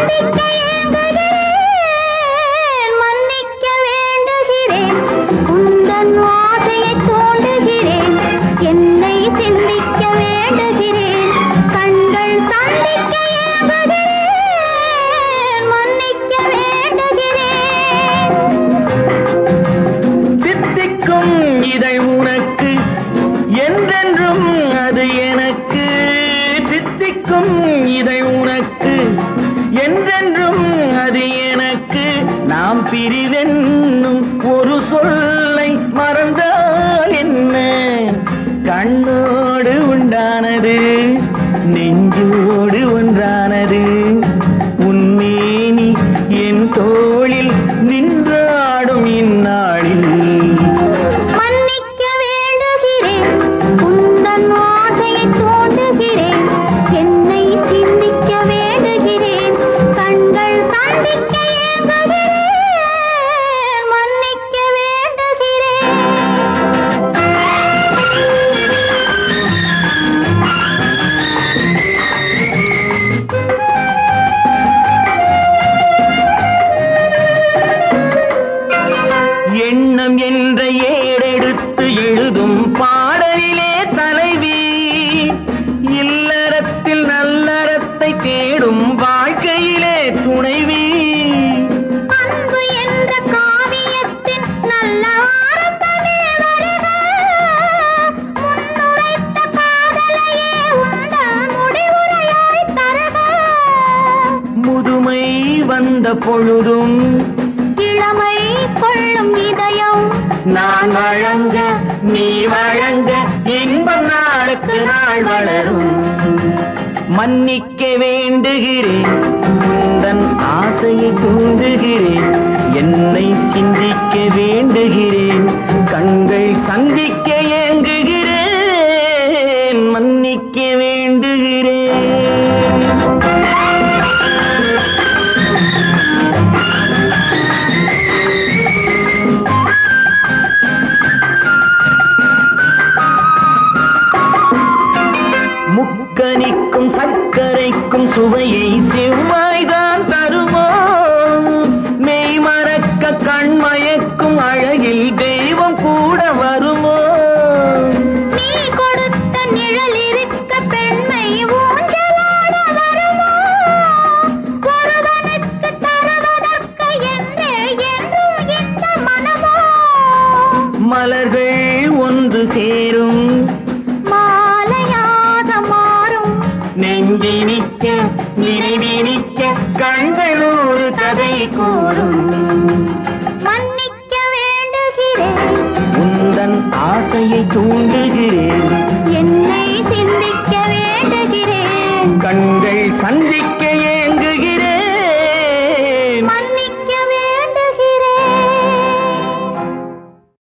சந்திக்க ஏங்குகிறேன் மன்னிக்க வேண்டுகிறேன் உந்தன் ஆசையை தோண்டுகிறேன் என்னை சிந்திக்க வேண்டுகிறேன் கண்கள் சந்திக்க ஏங்குகிறேன் மன்னிக்க வேண்டுகிறேன் தித்திக்கும் இதை உனக்கு என்றென்றும் அது எனக்கு தித்திக்கும் இதை உனக்கு என்றென்றும் அது எனக்கு நாம் பிரிவென்னும் ஒரு சொல்லை மறந்தால் என்ன கண்ணோடு உண்டானது நெஞ்சோடு ஒன்றானது உன்மேனி என் தோளில் நின்றாடும் இந்நாளில் மன்னிக்க வேண்டுகிறேன் உந்தன் ஆசையை தோண்டுகிறேன் என்னை சிந்திக்க வேண்டுகிறேன் கண்கள் சந்திக்க ஏங்குகிறேன் மன்னிக்க வேண்டுகிறேன் எண்ணம் என்ற ஏறெடுத்து எழுதும் பாடலிலே தலைவி இல்லறத்தில் நல்லறத்தை தேடும் வாழ்க்கையிலே துணைவி அன்பு என்ற காவியத்தின் நல்ல ஆரம்பமே வருக முன்னுரைத்த காதலையே உந்தன் முடிவுரையாய் தருக முதுமை வந்த பொழுதும் இளமை கொள்ளும் இதயம் நான் வழங்க நீ வழங்க இன்பம் நாளுக்கு நாள் வளரும் மன்னிக்க வேண்டுகிறேன் உந்தன் ஆசையை தூண்டுகிறேன் என்னை சிந்திக்க வேண்டுகிறேன் கண்கள் சந்திக்க ஏங்குகிறேன் மன்னிக்க வேண்டுகிறேன் முக்கனிக்கும் சர்க்கரைக்கும் சுவையை செவ்வாய்தான் தருமோ மெய் மறக்க கண்மயக்கும் அழகில் தெய்வம் கூட வருமோ நீ கொடுத்த நிழல் இருக்க பெண்மை ஊஞ்சலாட வருமோ ஒருவனுக்கு தருவதற்கு என்றே என்றும் இந்த மனமோ மலர்கள் ஒன்று சேரும் மாலையாக மாறும் நெஞ்சினிக்க நினைவினிக்க கண்கள் ஒரு கதை கூறும் மன்னிக்க வேண்டுகிறேன் உந்தன் ஆசையை தூண்டுகிறேன் என்னை சிந்திக்க வேண்டுகிறேன் கண்கள் சந்திக்க